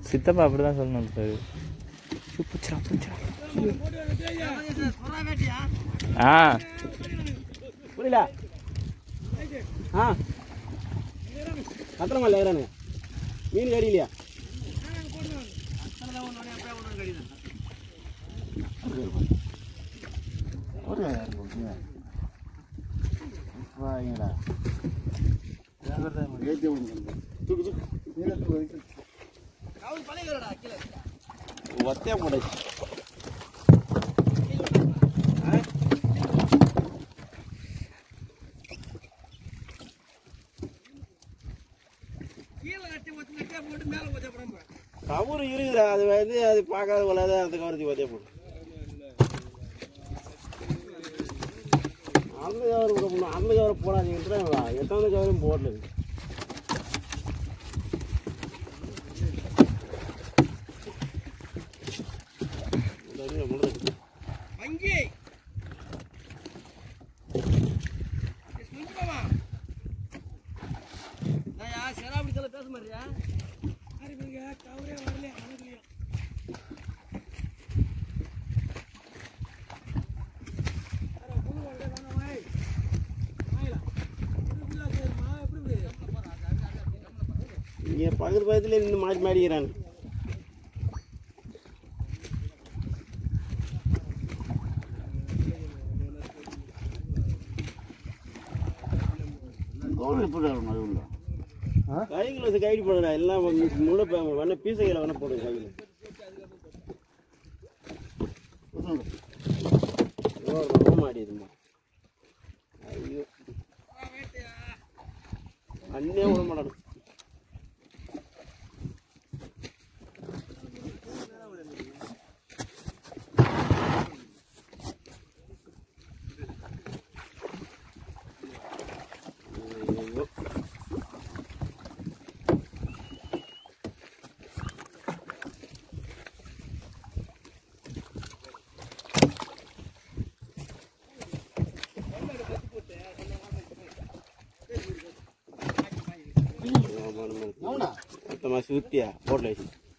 சித்தப்பா அப்படிதான் சொல்லணும் இருப்பாரு ஷூ, புடிச்சிடா, புடிச்சிடா. ஆ புரியல ஆ கத்திரமா இல்லையானு மீன் கறி இல்லையா ஒத்தையா போடாச்சு கவுரு இருக்குதா அது வந்து அது பார்க்காத கொள்ளாத அந்த கவரத்தி ஒத்தையா போடும் அந்த கவர் போடணும் அந்த கவர் போடாதீங்க எத்தனை கவரும் போடல வங்கி செராபடிக்கல பேச மாட்டியா கவரே வரல அனுகலையும் இங்கே பக்கத்து பக்கத்துல நின்று மாடி மாடிக்கிறான் கைகள் வந்து கைடு போடுறா எல்லாம் முழு வேணா பீசைகளை வேணா போடுங்க கையில் மாடிதுமா ஐயோ அண்ணே விட மாட்டானு ஐயோ. மொத்தமாக சுத்தியா போடல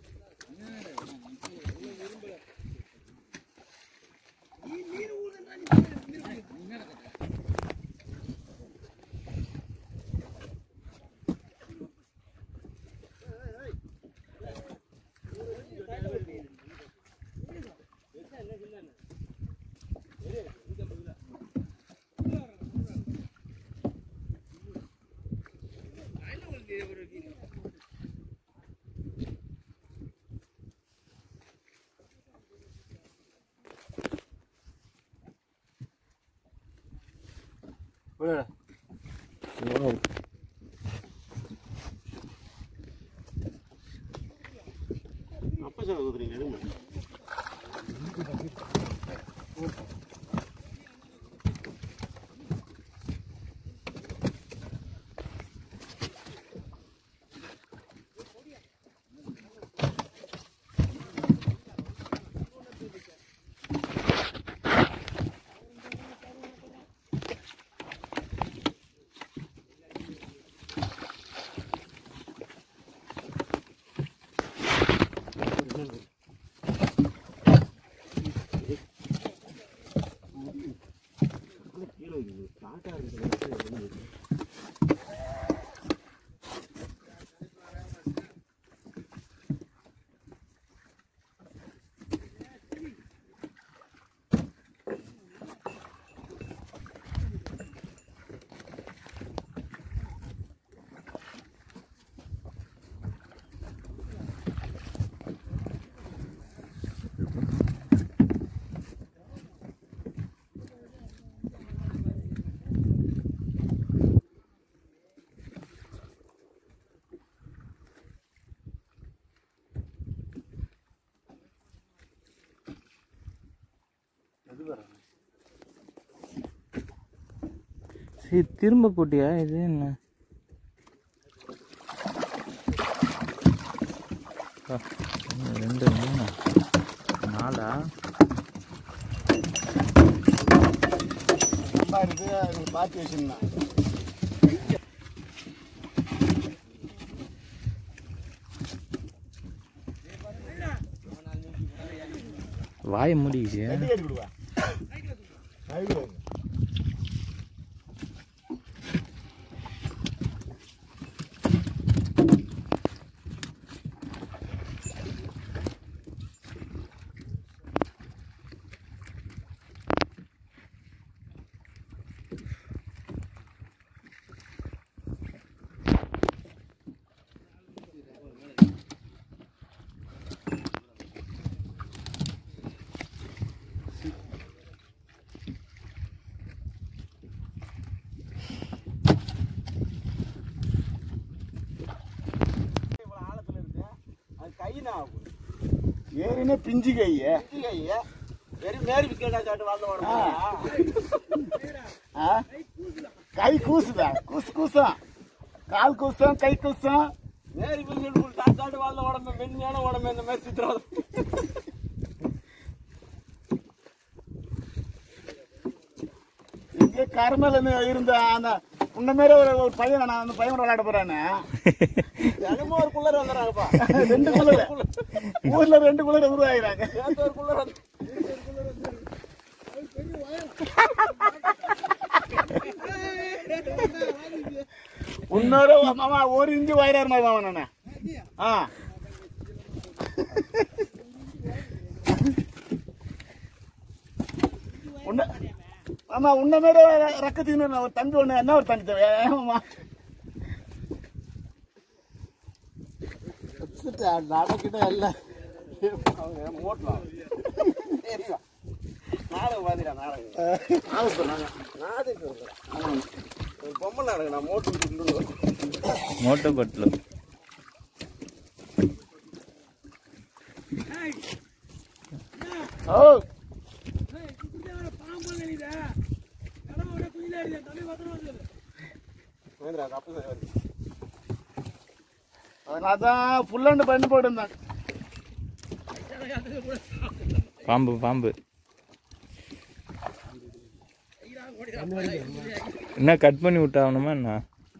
அப்போ சொல்ல கொடுக்குறீங்க எடுங்க கீழே வைக்குது காட்டா இருக்குது சரி திரும்ப போட்டியா இது என்ன அப்பா, ஒண்ணு, ரெண்டு மூணு நாலா ரொம்ப இருக்குது அது பார்த்து வச்சுருந்தான் வாயை மூடிக்கிச்சு கட்டி கட்டி விடுவா ஐயோ இவ்வளவு ஆழத்துல இருக்கு அது கை தான் ஏறினே பிஞ்சு கையே கை வெறும் மேரி பிஸ்கெட்டா சாப்பிட்டு வாழ்ந்த உடம்பு ஆ? கை கூசுதா கூசு கூசம் கால் கூசம் கை கூசம் மேரி பிஸ்கெட் சாப்பிட்டு சாப்பிட்டு வாழ்ந்த உடம்பு மென்மையான உடம்பு இந்த மாதிரி சித்திரம் இங்கே கருமல இருந்த அந்த உன்ன மாரி ஒரு ஒரு பையன் நான் அந்த பையன் விளையாட போறானே தினமும் ஒரு குள்ளர் வந்துடுறாங்கப்பா ரெண்டு குளிர ஊர்ல ரெண்டு குளிர உருவாகிறாங்க நேத்து ஒரு குள்ளர் வந்து இன்னொரு மாமா ஒரு இஞ்சி வயிறாரு மாமா நானே ஆ உன்ன ஆமா உன்ன மாரி ரக்கத்துக்கு ஒரு தம்பி ஒண்ணு என்ன ஒரு தம்பி தேவை ஏமாமா நடக்கிட்ட எல்லாம் அவங்க மோட்டலாம் சரிவா நாடகம் பாத்தீங்களா நாடகம் நாடகம் சொல்றேன் ஒரு பொம்மை நாடகம் நான் மோட்டு விட்டு மோட்டோ பட்டில் ஓ பாம்பு நினைத கடவுளோட குயிலாடி தம்பி பத்திரம் வந்து மகேந்திரா அப்போ சரி அதனால தான் புல்லாண்டு பண்ணி போட்டிருந்தேன் பாம்பு பாம்பு என்ன கட் பண்ணி விட்டாகணுமா என்ன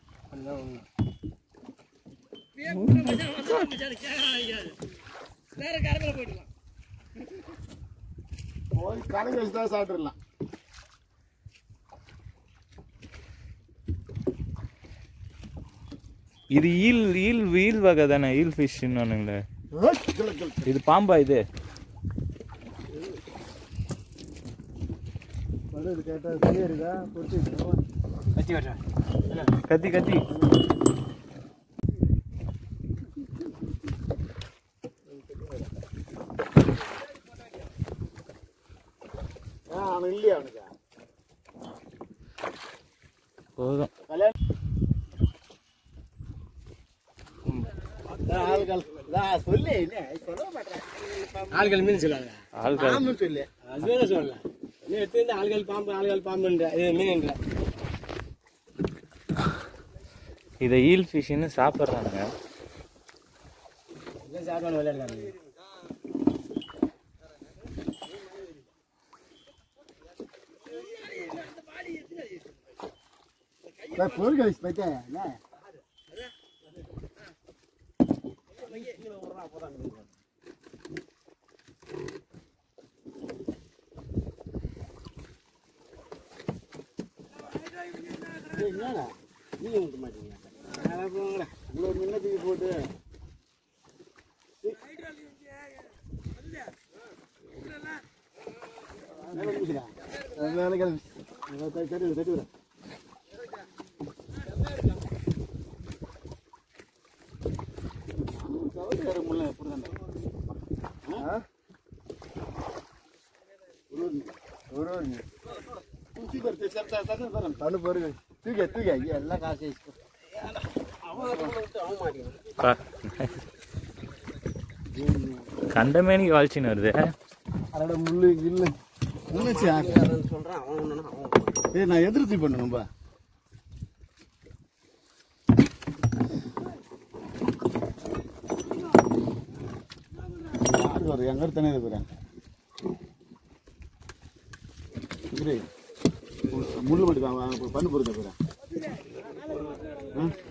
வேற கரமையில போயிடலாம் போய் கடைக்கு வச்சு தான் சாப்பிட்டுடலாம் இது ஈல் ஈல் ஈல் வகை தானே ஈல் ஃபிஷ்ன்னு ஓய், கிளு, கிளு. இது பாம்பா இது கத்தி வச்சேன் கத்தி கத்தி ஆ, அவனுக்கு இல்லையா அவனுக்கு போதும் கல்யாணம் ஆள்கள் நான் சொல்லு என்ன சொல்ல மாட்டேன் ஆள்கள் மீன் சொல்லாங்க ஆள்கள் ஆமாம் சொல்லு அதுவே சொல்லல நீ எடுத்து ஆள்கள் பாம்பு ஆள்கள் பாம்புன்ற இது மீன்ன்ற இதை ஈல் ஃபிஷ்னு சாப்பிட்றாங்க இதான் சாப்பாடு விளையாடுறாங்க பொருள் வச்சு போயிட்டேன் என்ன என்னடா நீங்க விட்டு மாட்டீங்க அட போங்கடா இவ்வளோ முன்ன தூக்கி போட்டு மேல முடிச்சுடா. மேல கிளம்பி. அஹ் தட்டி தட்டி விடு, தட்டி விடு. சவுதி வேற முள்ள எப்படிதான்டா? ஆ? தூக்கி பறிச்சு, சரி, சரி, சரி, சரி. தனு பொருள் தூக்க தூக்க எல்லாம் காசு வச்சுக்கோ அவன் அதை விட்டு அவன் மாட்டிக்கிறான். பா கண்டமேனிக்கு வாழ்ச்சின்னு வருது அதோட முள்ளு இல்ல முள்ளுச்சு அவன் சொல்றான் அவன் ஒண்ணுன்னா அவன் ஒண்ணு. ஏய் நான் எதிர்த்து பண்ணும்பா யாரு வரும் எங்க தானே இருக்கிறேன் முள்ளு மட்டும் பண்ணு பொறுத்த போறேன்